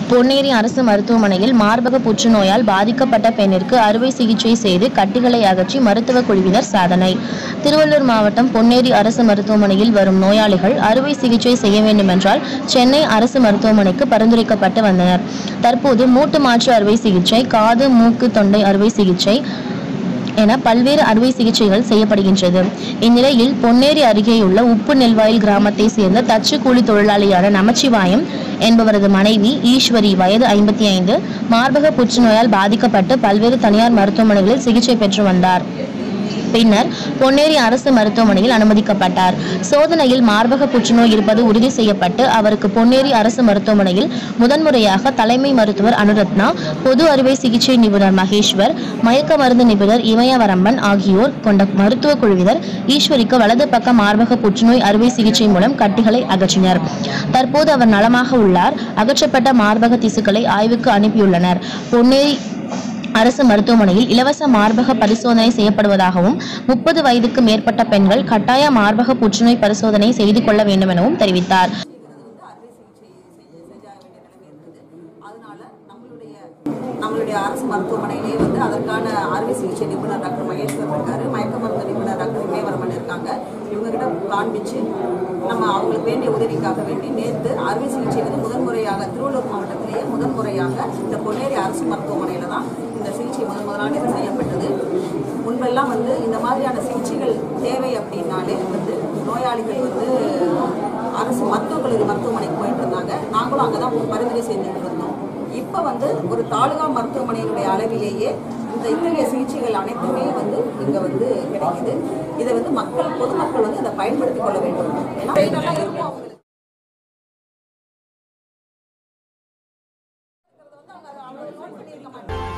பொன்னேரி அரசு மருத்துவமனையில் மார்பக புற்றுநோயால் பாதிக்கப்பட்ட பெண்ணிற்கு அறுவை சிகிச்சை செய்து கட்டிகளை அகற்றி மருத்துவ குழுவினர் சாதனை திருவள்ளூர் மாவட்டம் பொன்னேரி அரசு மருத்துவமனையில் வரும் நோயாளிகள் அறுவை சிகிச்சை செய்ய வேண்டுமென்றால் சென்னை அரசு மருத்துவமனைக்கு பரிந்துரைக்கப்பட்டு வந்தனர் தற்போது மூட்டு மாற்று அறுவை சிகிச்சை காது மூக்கு தொண்டை அறுவை சிகிச்சை என பல்வேறு அறுவை சிகிச்சைகள் செய்யப்படுகின்றது இந்நிலையில் பொன்னேரி அருகேயுள்ள உப்பு நெல்வாயில் கிராமத்தை சேர்ந்த தச்சு கூலி தொழிலாளியான நமச்சிவாயம் என்பவரது மனைவி ஈஸ்வரி வயது ஐம்பத்தி ஐந்து மார்பக புற்றுநோயால் பாதிக்கப்பட்டு பல்வேறு தனியார் மருத்துவமனைகளில் சிகிச்சை பெற்று வந்தார் பின்னர் பொன்னேரி அரசு மருத்துவமனையில் அனுமதிக்கப்பட்டார் சோதனையில் மார்பக புற்றுநோய் இருப்பது உறுதி செய்யப்பட்டு அவருக்கு பொன்னேரி அரசு மருத்துவமனையில் முதன்முறையாக தலைமை மருத்துவர் அனுரத்னா பொது அறுவை சிகிச்சை நிபுணர் மகேஸ்வர் மயக்க மருந்து நிபுணர் இமயவரம்பன் ஆகியோர் கொண்ட மருத்துவ குழுவினர் ஈஸ்வரிக்கு வலது பக்க மார்பக புற்றுநோய் அறுவை சிகிச்சை மூலம் கட்டிகளை அகற்றினர் தற்போது அவர் நலமாக உள்ளார் அகற்றப்பட்ட மார்பக திசுக்களை ஆய்வுக்கு அனுப்பியுள்ளனர் பொன்னேரி அரசு மருத்துவமனையில் இலவச மார்பக பரிசோதனை செய்யப்படுவதாகவும் முப்பது வயதுக்கு மேற்பட்ட பெண்கள் கட்டாய மார்பக புற்றுநோய் பரிசோதனை செய்து கொள்ள வேண்டும் எனவும் தெரிவித்தார் அதனால நம்மளுடைய நம்மளுடைய அரசு மருத்துவமனையிலேயே வந்து அதற்கான அறுவை சிகிச்சை நிபுணர் டாக்டர் மகேஸ்வர் இருக்காரு மயக்க மருந்து நிபுணர் டாக்டர் இமயவரமன் இருக்காங்க இவங்க கிட்ட காண்பிச்சு நம்ம அவங்களுக்கு வேண்டிய உதவிக்காக வேண்டி நேற்று அறுவை சிகிச்சை வந்து முதன்முறையாக திருவள்ளூர் மாவட்டத்திலேயே முதன்முறையாக இந்த பொன்னேரி அரசு மருத்துவமனையில தான் இந்த சிகிச்சை முதன் முதலாக இது செய்யப்பட்டது முன்பெல்லாம் வந்து இந்த மாதிரியான சிகிச்சைகள் தேவை அப்படின்னாலே வந்து நோயாளிகள் வந்து அரசு மருத்துவக் கல்லூரி மருத்துவமனைக்கு போயிட்டு இருந்தாங்க நாங்களும் அங்கே தான் பரிந்துரை செஞ்சுட்டு இருந்தோம் இப்போ வந்து ஒரு தாலுகா மருத்துவமனையினுடைய அளவிலேயே இந்த இத்தகைய சிகிச்சைகள் அனைத்துமே வந்து இங்கே வந்து கிடைக்குது இதை வந்து மக்கள் பொதுமக்கள் வந்து இதை பயன்படுத்திக் கொள்ள வேண்டும் ஏன்னா இதெல்லாம் இருக்கும் அவங்களுக்கு அவ்வளவு நோட் பண்ணியிருக்க மாட்டாங்க